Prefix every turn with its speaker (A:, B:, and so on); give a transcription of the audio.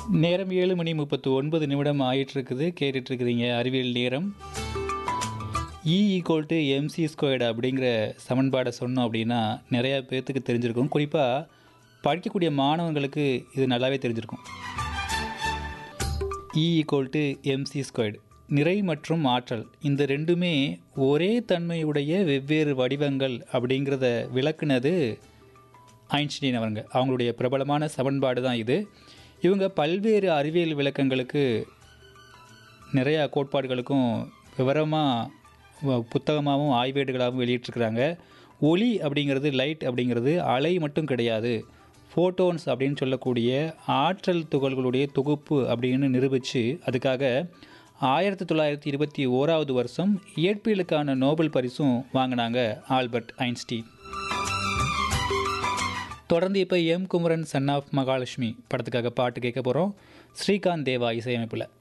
A: நேரம் ஏழு மணி முப்பத்து ஒன்பது நிமிடம் ஆயிட்டிருக்குது கேட்டுட்ருக்குறீங்க அறிவியல் நேரம் E equal to MC squared அப்படிங்கிற சமன்பாடை சொன்னோம் அப்படின்னா நிறையா பேர்த்துக்கு தெரிஞ்சிருக்கும் குறிப்பாக படிக்கக்கூடிய மாணவர்களுக்கு இது நல்லாவே தெரிஞ்சிருக்கும் E equal to MC squared நிறை மற்றும் ஆற்றல் இந்த ரெண்டுமே ஒரே தன்மையுடைய வெவ்வேறு வடிவங்கள் அப்படிங்கிறத விளக்குனது ஐன்ஸ்டீன் அவருங்க அவங்களுடைய பிரபலமான சமன்பாடு தான் இது இவங்க பல்வேறு அறிவியல் விளக்கங்களுக்கு நிறையா கோட்பாடுகளுக்கும் விவரமாக புத்தகமாகவும் ஆய்வேடுகளாகவும் வெளியிட்டிருக்கிறாங்க ஒளி அப்படிங்கிறது லைட் அப்படிங்கிறது அலை மட்டும் கிடையாது ஃபோட்டோன்ஸ் அப்படின்னு சொல்லக்கூடிய ஆற்றல் துகள்களுடைய தொகுப்பு அப்படின்னு நிரூபித்து அதுக்காக ஆயிரத்தி தொள்ளாயிரத்தி இருபத்தி ஓராவது வருஷம் இயற்பியலுக்கான நோபல் பரிசும் வாங்கினாங்க ஆல்பர்ட் ஐன்ஸ்டீன் தொடர்ந்து இப்போ M Kumaran son of Mahalakshmi படத்துக்காக பாட்டு கேட்க போகிறோம் ஸ்ரீகாந்த் தேவா இசையமைப்பில்